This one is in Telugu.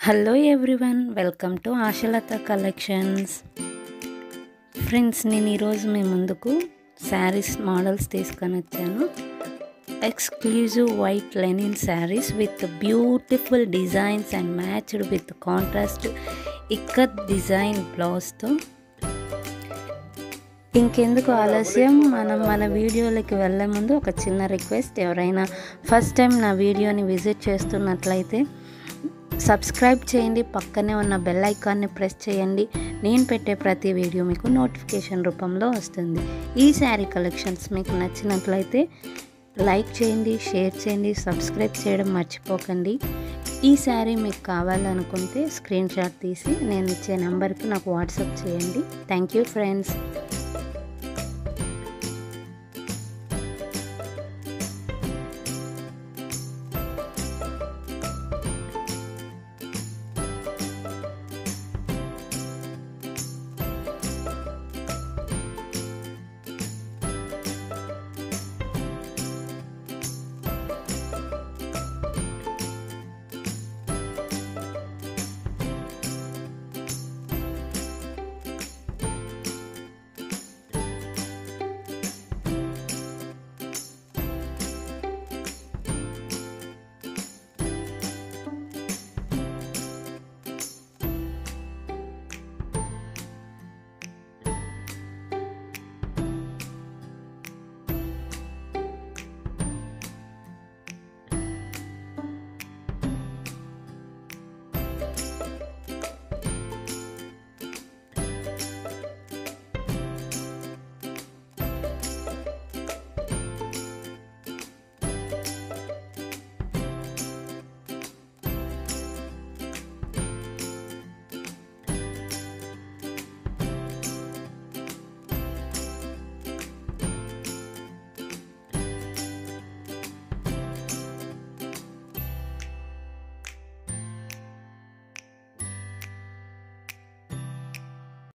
hello everyone welcome to Ashalatha collections friends నేను ఈరోజు మీ ముందుకు శారీస్ మోడల్స్ తీసుకొని వచ్చాను exclusive white linen saris with beautiful designs and matched with contrast ikat design బ్లౌజ్తో ఇంకెందుకు ఆలస్యం మనం మన వీడియోలకి వెళ్ళే ముందు ఒక చిన్న రిక్వెస్ట్ ఎవరైనా ఫస్ట్ టైం నా వీడియోని విజిట్ చేస్తున్నట్లయితే సబ్స్క్రైబ్ చేయండి పక్కనే ఉన్న బెల్ ఐకాన్ని ప్రెస్ చేయండి నేను పెట్టే ప్రతి వీడియో మీకు నోటిఫికేషన్ రూపంలో వస్తుంది ఈ శారీ కలెక్షన్స్ మీకు నచ్చినట్లయితే లైక్ చేయండి షేర్ చేయండి సబ్స్క్రైబ్ చేయడం మర్చిపోకండి ఈ శారీ మీకు కావాలనుకుంటే స్క్రీన్ షాట్ తీసి నేను ఇచ్చే నెంబర్కి నాకు వాట్సాప్ చేయండి థ్యాంక్ యూ ఫ్రెండ్స్